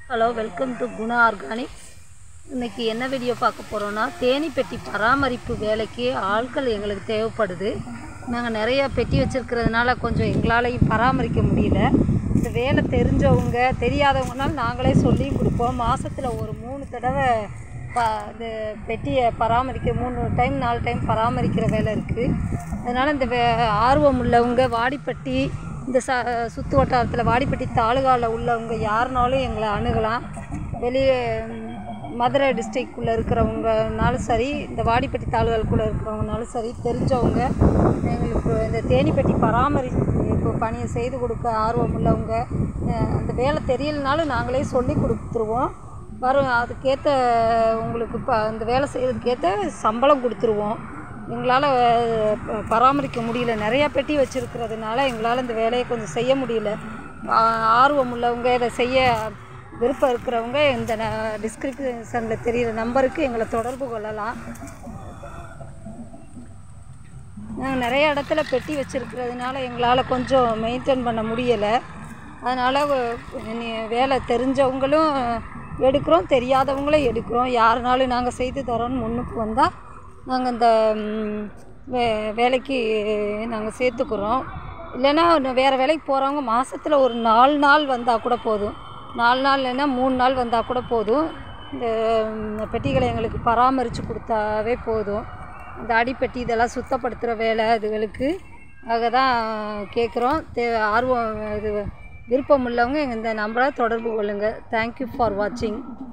hello welcome to Guna organics இன்னைக்கு என்ன video பார்க்க போகிறோன்னா தேனி பெட்டி பராமரிப்பு வேலைக்கு ஆட்கள் எங்களுக்கு தேவைப்படுது நாங்கள் நிறைய பெட்டி வச்சுருக்கிறதுனால கொஞ்சம் எங்களாலையும் பராமரிக்க முடியல இந்த வேலை தெரிஞ்சவங்க தெரியாதவங்கனால நாங்களே சொல்லியும் கொடுப்போம் மாதத்தில் ஒரு மூணு தடவை ப இந்த பெட்டியை பராமரிக்க மூணு டைம் நாலு டைம் பராமரிக்கிற வேலை இருக்குது அதனால் இந்த வே ஆர்வம் உள்ளவங்க வாடிப்பட்டி இந்த ச சுற்று வட்டாரத்தில் வாடிப்பட்டி தாலுகாவில் உள்ளவங்க யாருனாலும் எங்களை அணுகலாம் வெளியே ம், மதுரை டிஸ்ட்ரிக்குள்ளே இருக்கிறவங்கனாலும் சரி இந்த வாடிப்பட்டி தாலுகாவுக்குள்ளே இருக்கிறவங்கனாலும் சரி தெரிஞ்சவங்க எங்களுக்கு இந்த தேனிப்பட்டி பராமரிப்பு பணியை செய்து கொடுக்க ஆர்வம் உள்ளவங்க அஹ், அந்த வேலை தெரியலனாலும் நாங்களே சொல்லி கொடுத்துருவோம் வரும் அதுக்கேற்ற உங்களுக்கு இப்போ அந்த வேலை செய்கிறதுக்கேற்ற சம்பளம் கொடுத்துருவோம் எங்களால் ப- பராமரிக்க முடியல நிறையா பெட்டி வச்சுருக்கிறதுனால எங்களால் இந்த வேலையை கொஞ்சம் செய்ய முடியல ஆ- ஆர்வம் உள்ளவங்க இதை செய்ய விருப்பம் இருக்கிறவங்க இந்த டிஸ்கிரிப்ஷனில் தெரிகிற நம்பருக்கு எங்களை தொடர்பு கொள்ளலாம் நாங்கள் நிறைய இடத்துல பெட்டி வச்சுருக்கிறதுனால எங்களால் கொஞ்சம் மெயின்டைன் பண்ண முடியலை அதனால் வேலை தெரிஞ்சவங்களும் எடுக்கிறோம் தெரியாதவங்களும் எடுக்கிறோம் யாருனாலும் நாங்கள் செய்து தரோன்னு முன்னுக்கு வந்தால் நாங்கள் இந்த ம், வே வேலைக்கு நாங்கள் சேர்த்துக்கிறோம் இல்லைன்னா வேறு வேலைக்கு போகிறவங்க மாதத்தில் ஒரு நாலு நாள் வந்தால் கூட போதும் நாலு நாள் இல்லைன்னா மூணு நாள் வந்தால் கூட போதும் இந்த ம், பெட்டிகளை எங்களுக்கு பராமரித்து கொடுத்தாவே போதும் இந்த அடிப்பெட்டி இதெல்லாம் சுத்தப்படுத்துகிற வேலை இதுகளுக்கு ஆக தான் கேட்குறோம் தே ஆர்வம் இது விருப்பம் உள்ளவங்க இந்த நம்பரை தொடர்பு கொள்ளுங்கள் தேங்க்யூ ஃபார் வாட்சிங்